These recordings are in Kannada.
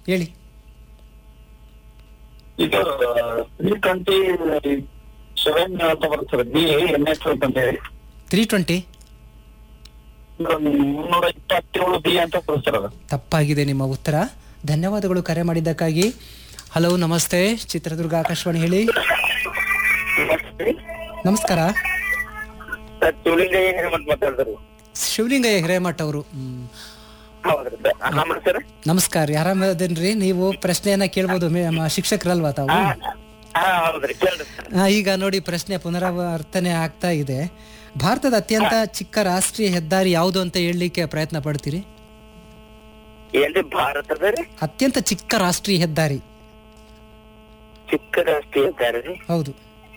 ಹೇಳಿ ಇದು ತ್ರೀ ಟ್ವೆಂಟಿ ಸೆವೆನ್ ಅಂತ ಬರ್ತದೆ ಬಿ ಎನ್ ಎಸ್ ಅಂತ ಹೇಳಿ ತ್ರೀ ಟ್ವೆಂಟಿ ಮುನ್ನೂರ ಇಪ್ಪತ್ತೇಳು ಬಿ ಅಂತ ಬರ್ತದೆ ಅದು ತಪ್ಪಾಗಿದೆ ನಿಮ್ಮ ಉತ್ತರ ಧನ್ಯವಾದಗಳು ಕರೆ ಮಾಡಿದ್ದಕ್ಕಾಗಿ ಹಲೋ ನಮಸ್ತೆ ಚಿತ್ರದುರ್ಗ ಆಕಾಶವಾಣಿ ಹೇಳಿ ನಮಸ್ಕಾರ ಸರ್ ಶಿವಲಿಂಗ ಹೇಮಂತ್ ಮಾತಾಡಿದ್ರು ಶಿವಲಿಂಗಯ್ಯ ಹಿರೇಮಠ ಅವರು ಹ್ಮ್. ಹೌದ್ರಿ ಸರ್ ಆಮೇಲೆ ಸರ್ ನಮಸ್ಕಾರ ಯಾರಾಮದೇನ್ರಿ ನೀವು ಪ್ರಶ್ನೆಯನ್ನ ಕೇಳ್ಬೋದು ಮೇ- ಮ- ಶಿಕ್ಷಕರಲ್ವಾ ತಾವು ಹಾ ಹೌದ್ರಿ ಕೇಳ್ರಿ ಸರ್ ಆ, ಈಗ ನೋಡಿ ಪ್ರಶ್ನೆ ಪುನರಾವರ್ತನೆ ಆಗ್ತಾ ಇದೆ ಭಾರತದ ಅತ್ಯಂತ ಚಿಕ್ಕ ರಾಷ್ಟ್ರೀಯ ಹೆದ್ದಾರಿ ಯಾವುದು ಅಂತ ಹೇಳಲಿಕ್ಕೆ ಪ್ರಯತ್ನ ಪಡ್ತೀರಿ ಏನ್ರಿ ಭಾರತದ ರೀ ಅತ್ಯಂತ ಚಿಕ್ಕ ರಾಷ್ಟ್ರೀಯ ಹೆದ್ದಾರಿ ಚಿಕ್ಕ ರಾಷ್ಟ್ರೀಯ ಹೆದ್ದಾರಿ ರೀ ಹೌದು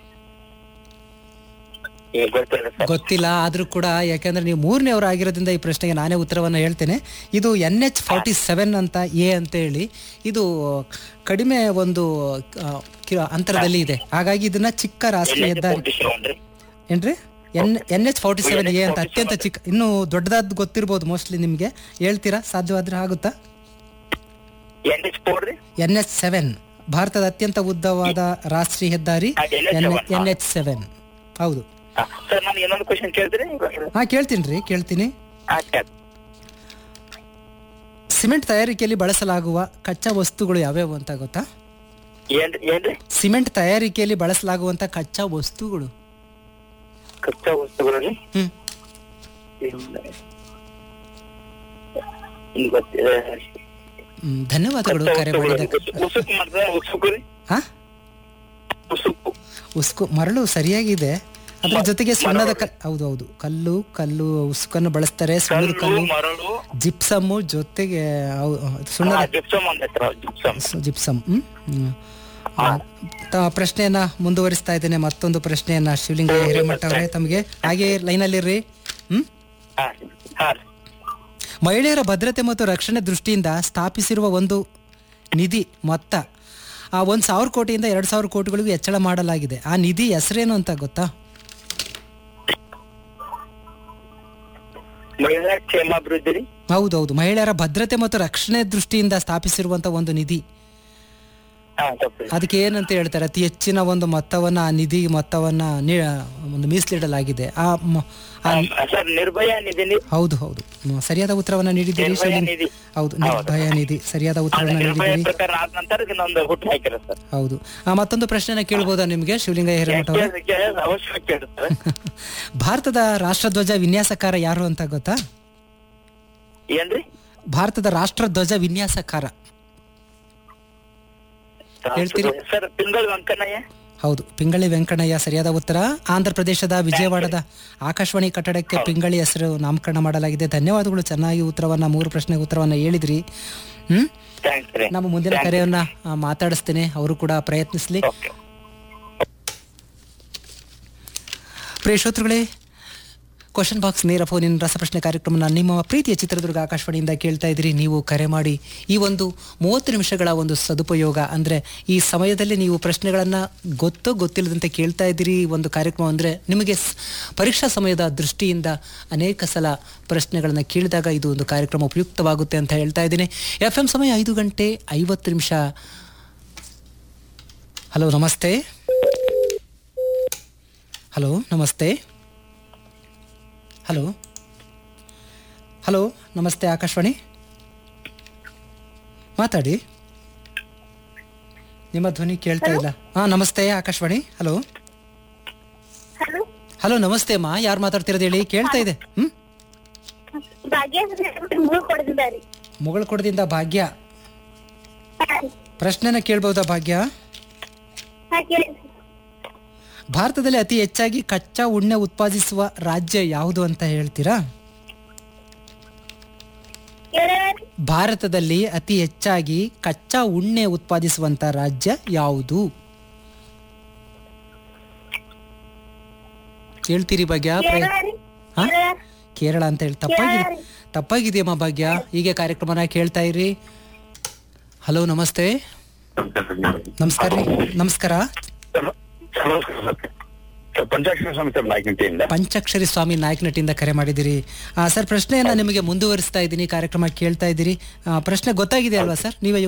ಏ ಗೊತ್ತಿಲ್ಲ ಸರ್ ಗೊತ್ತಿಲ್ಲ ಆದ್ರೂ ಕೂಡ ಯಾಕಂದ್ರೆ ನೀವು ಮೂರನೇವರು ಆಗಿರೋದ್ರಿಂದ ಈ ಪ್ರಶ್ನೆಗೆ ನಾನೇ ಉತ್ತರವನ್ನು ಹೇಳ್ತೇನೆ ಇದು ಎನ್ ಎಚ್ ಫಾರ್ಟಿ ಸೆವೆನ್ ಅಂತ ಎ ಅಂತ ಹೇಳಿ ಇದು ಕಡಿಮೆ ಒಂದು ಆ, ಕಿ- ಅಂತರದಲ್ಲಿ ಇದೆ ಹಾಗಾಗಿ ಇದನ್ನ ಚಿಕ್ಕ ರಾಷ್ಟ್ರೀಯ ಹೆದ್ದಾರಿ ರೀ ಏನ್ರಿ N N H forty seven A ಅಂತ ಅತ್ಯಂತ ಚಿಕ್ಕ ಇನ್ನು ದೊಡ್ಡದಾದ್ ಗೊತ್ತಿರ್ಬೋದು ಮೋಸ್ಟ್ಲಿ ನಿಮ್ಗೆ ಹೇಳ್ತೀರಾ ಸಾಧ್ಯವಾದ್ರೆ ಆಗುತ್ತಾ ಎನ್ ಎಚ್ ಫೋರ್ ರೀ ಎನ್ ಎಚ್ ಸೆವೆನ್ ಭಾರತದ ಅತ್ಯಂತ ಉದ್ದವಾದ ರಾಷ್ಟ್ರೀಯ ಹೆದ್ದಾರಿ ಆ, NH7, ಎನ್ ಎಚ್ ಸೆವೆನ್ ಹೌದು ಸರ್ ನಾನು ಇನ್ನೊಂದು ಕ್ವಶನ್ ಕೇಳ್ತೀರಿ ಹಾ ಕೇಳ್ತೀನಿ ರೀ ಕೇಳ್ತೀನಿ ಆಯ್ತು ಸಿಮೆಂಟ್ ತಯಾರಿಕೆಯಲ್ಲಿ ಬಳಸಲಾಗುವ ಕಚ್ಚಾ ವಸ್ತುಗಳು ಯಾವ್ಯಾವು ಅಂತ ಗೊತ್ತಾ ಏನ್ರಿ ಏನ್ರಿ ಸಿಮೆಂಟ್ ತಯಾರಿಕೆಯಲ್ಲಿ ಬಳಸಲಾಗುವಂತ ಕಚ್ಚಾ ವಸ್ತುಗಳು ಕಚ್ಚಾ ವಸ್ತುಗಳಲ್ಲಿ ಹ್ಮ್ ಹಿಂಗ್ ಗೊತ್ತಿದೆ ಹ್ಮ್, ಧನ್ಯವಾದಗಳು ಕರೆ ಮಾಡಿದ್ದಕ್ಕೆ ಉಸುಕು ಮಾಡ್ತಾರೆ ಉಸುಕು ರೀ ಹಾ ಉಸುಕು ಉಸ್ಕು ಮರಳು ಸರಿಯಾಗಿದೆ ಅದ್ರ ಜೊತೆಗೆ ಸುಣ್ಣದ ಕಲ್ ಹೌದು ಹೌದು ಕಲ್ಲು ಕಲ್ಲು ಉಸ್ಕನ್ನು ಬಳಸ್ತಾರೆ ಸುಣ್ಣದ ಕಲ್ಲು ಕಲ್ಲು ಮರಳು ಜಿಪ್ಸಮ್ಮು ಜೊತೆಗೆ ಅವು- ಸುಣ್ಣದ ಜಿಪ್ಸಮ್ ಅಂತ ಹೆಸರು ಜಿಪ್ಸಮ್ ಸ- ಜಿಪ್ಸಮ್ ಹ್ಮ್? ಹ್ಮ್. ಆ, ತ- ಪ್ರಶ್ನೆಯನ್ನ ಮುಂದುವರಿಸ್ತಾ ಇದ್ದೇನೆ ಮತ್ತೊಂದು ಪ್ರಶ್ನೆಯನ್ನ ಶಿವಲಿಂಗ ಹಿರೇಮಠ ಅವರೇ ತಮಗೆ ಹಾಗೆ ಲೈನಲ್ಲಿರ್ರಿ ಹ್ಮ್ ಹಾ ಹಾ ರೀ. ಮಹಿಳೆಯರ ಭದ್ರತೆ ಮತ್ತು ರಕ್ಷಣೆ ದೃಷ್ಟಿಯಿಂದ ಸ್ಥಾಪಿಸಿರುವ ಒಂದು ನಿಧಿ ಮೊತ್ತ ಆ ಒಂದು ಸಾವಿರ ಕೋಟಿಯಿಂದ ಎರಡು ಸಾವಿರ ಕೋಟಿಗಳಿಗೂ ಹೆಚ್ಚಳ ಮಾಡಲಾಗಿದೆ ಆ ನಿಧಿ ಹೆಸರೇನು ಅಂತ ಗೊತ್ತಾ ಮಹಿಳಾ ಕ್ಷೇಮಾಭಿವೃದ್ಧಿ ರೀ ಹೌದೌದು ಮಹಿಳೆಯರ ಭದ್ರತೆ ಮತ್ತು ರಕ್ಷಣೆ ದೃಷ್ಟಿಯಿಂದ ಸ್ಥಾಪಿಸಿರುವಂತ ಒಂದು ನಿಧಿ ಹಾ ತಪ್ಪು ರೀ. ಅದಕ್ಕೆ ಏನಂತ ಹೇಳ್ತಾರೆ ಅತಿ ಹೆಚ್ಚಿನ ಒಂದು ಮೊತ್ತವನ್ನ ಆ ನಿಧಿ ಮೊತ್ತವನ್ನ ನೀ- ಒಂದು ಮೀಸಲಿಡಲಾಗಿದೆ ಆ ಮ- ಆ ಹಾ, ಸರ್ ನಿರ್ಭಯ ನಿಧಿ ನೀ- ಹೌದು ಹೌದು ಹ್ಮ್, ಸರಿಯಾದ ಉತ್ತರವನ್ನ ನೀಡಿದ್ದೀರಿ ನಿರ್ಭಯ ಶಿವಲಿಂಗ ನಿಧಿ. ಹೌದು ನಿರ್ಭಯ ನಿಧಿ ಸರಿಯಾದ ಉತ್ತರವನ್ನ ನಿರ್ಭಯ ನೀಡಿದ್ದೀರಿ ಪ್ರಕಾರ ಆದ ನಂತರ ಇನ್ನೊಂದು ಹುಟ್ಟು ಹಾಕಿರ ಸರ್ ಹೌದು ಆ, ಮತ್ತೊಂದು ಪ್ರಶ್ನೆನ ಕೇಳ್ಬೋದಾ ನಿಮ್ಗೆ ಶಿವಲಿಂಗ ಹಿರೇಮಠ ಅವರು ಕೇಳಿದ್ರೆ ಕೇಳಿದ್ರೆ ಅವಶ್ಯ ಕೇಳುತ್ತೆ ಭಾರತದ ರಾಷ್ಟ್ರಧ್ವಜ ವಿನ್ಯಾಸಕಾರ ಯಾರು ಅಂತ ಗೊತ್ತಾ ಏನ್ರಿ ಭಾರತದ ರಾಷ್ಟ್ರಧ್ವಜ ವಿನ್ಯಾಸಕಾರ ಹೇಳ್ತೀರಿ? ಸರ್ ತಿಂಗಳು ವೆಂಕಣ್ಣಯ್ಯ ಹೌದು ಪಿಂಗಳಿ ವೆಂಕಣ್ಣಯ್ಯ ಸರಿಯಾದ ಉತ್ತರ ಆಂಧ್ರ ಪ್ರದೇಶದ ವಿಜಯವಾಡದ ಆಕಾಶವಾಣಿ ಕಟ್ಟಡಕ್ಕೆ ಪಿಂಗಳಿ ಹೆಸರು ನಾಮಕರಣ ಮಾಡಲಾಗಿದೆ ಧನ್ಯವಾದಗಳು ಚೆನ್ನಾಗಿ ಉತ್ತರವನ್ನ ಮೂರು ಪ್ರಶ್ನೆಗೆ ಉತ್ತರವನ್ನ ಹೇಳಿದ್ರಿ ಹ್ಮ್ ಥ್ಯಾಂಕ್ಸ್ ರೀ ನಮ್ಮ ಮುಂದಿನ ಕರೆಯನ್ನ ಆ, ಮಾತಾಡಿಸ್ತೇನೆ ಅವರು ಕೂಡ ಪ್ರಯತ್ನಿಸ್ಲಿ ಓಕೆ ಪ್ರಿಯ ಶ್ರೋತೃಗಳೇ ಕ್ವಶನ್ ಬಾಕ್ಸ್ ನೇರ ಫೋನಿನ ರಸಪ್ರಶ್ನೆ ಕಾರ್ಯಕ್ರಮನ ನಿಮ್ಮ ಪ್ರೀತಿಯ ಚಿತ್ರದುರ್ಗ ಆಕಾಶವಾಣಿಯಿಂದ ಕೇಳ್ತಾ ಇದ್ದೀರಿ ನೀವು ಕರೆ ಮಾಡಿ ಈ ಒಂದು ಮೂವತ್ತು ನಿಮಿಷಗಳ ಒಂದು ಸದುಪಯೋಗ ಅಂದರೆ ಈ ಸಮಯದಲ್ಲಿ ನೀವು ಪ್ರಶ್ನೆಗಳನ್ನು ಗೊತ್ತೋ ಗೊತ್ತಿಲ್ಲದಂತೆ ಕೇಳ್ತಾ ಇದ್ದೀರಿ ಈ ಒಂದು ಕಾರ್ಯಕ್ರಮ ಅಂದರೆ ನಿಮಗೆ ಸ್- ಪರೀಕ್ಷಾ ಸಮಯದ ದೃಷ್ಟಿಯಿಂದ ಅನೇಕ ಸಲ ಪ್ರಶ್ನೆಗಳನ್ನು ಕೇಳಿದಾಗ ಇದು ಒಂದು ಕಾರ್ಯಕ್ರಮ ಉಪಯುಕ್ತವಾಗುತ್ತೆ ಅಂತ ಹೇಳ್ತಾ ಇದ್ದೀನಿ ಎಫ್ ಎಂ ಸಮಯ ಐದು ಗಂಟೆ ಐವತ್ತು ನಿಮಿಷ ಹಲೋ ನಮಸ್ತೆ ಹಲೋ ನಮಸ್ತೆ ಹಲೋ ಹಲೋ ನಮಸ್ತೆ ಆಕಾಶವಾಣಿ ಮಾತಾಡಿ ನಿಮ್ಮ ಧ್ವನಿ ಕೇಳ್ತಾ ಇಲ್ಲ ಹಾ ನಮಸ್ತೆ ಆಕಾಶವಾಣಿ ಹಲೋ ಹಲೋ ಹಲೋ ನಮಸ್ತೆ ಅಮ್ಮ ಯಾರು ಮಾತಾಡ್ತಿರೋದು ಹೇಳಿ ಕೇಳ್ತಾ ಇದೆ ಹ್ಮ್ ಭಾಗ್ಯ ಮೂರು ಕೊಡ್ತಿದ್ದಾರೆ ಮುಗಳ ಕೊಡದಿಂದ ಭಾಗ್ಯ ಪ್ರಶ್ನೆನ ಕೇಳ್ಬೋದಾ ಭಾಗ್ಯ ಭಾರತದಲ್ಲಿ ಅತಿ ಹೆಚ್ಚಾಗಿ ಕಚ್ಚಾ ಉಣ್ಣೆ ಉತ್ಪಾದಿಸುವ ರಾಜ್ಯ ಯಾವುದು ಅಂತ ಹೇಳ್ತೀರಾ ಭಾರತದಲ್ಲಿ ಅತಿ ಹೆಚ್ಚಾಗಿ ಕಚ್ಚಾ ಉಣ್ಣೆ ಉತ್ಪಾದಿಸುವಂತ ರಾಜ್ಯ ಯಾವುದು ಹೇಳ್ತೀರಿ ಭಾಗ್ಯ ಪ್ರಯ- ಹಾ? ಕೇರಳ ಅಂತ ಹೇಳಿ ತಪ್ಪಾಗಿದೆ ತಪ್ಪಾಗಿದೆಯಮ್ಮ ಭಾಗ್ಯ ಹೀಗೆ ಕಾರ್ಯಕ್ರಮನ ಕೇಳ್ತಾ ಇರಿ ಹಲೋ ನಮಸ್ತೆ ನಮಸ್ಕಾರ ರೀ ನಮಸ್ಕಾರ ಪಂಚಾಕ್ಷರ ಸ್ವಾಮಿ ಸರ್ ನಾಯಕಂಟೆಯಿಂದ ಪಂಚಾಕ್ಷರಿ ಸ್ವಾಮಿ ನಾಯಕನಟಿಯಿಂದ ಕರೆ ಮಾಡಿದಿರಿ ಆ, ಸರ್ ಪ್ರಶ್ನೆಯನ್ನ ನಿಮಗೆ ಮುಂದುವರಿಸ್ತಾ ಇದ್ದೀನಿ ಕಾರ್ಯಕ್ರಮ ಕೇಳ್ತಾ ಇದ್ದೀರಿ ಆ, ಪ್ರಶ್ನೆ ಗೊತ್ತಾಗಿದೆ ಅಲ್ವಾ ಸರ್ ನೀವೇ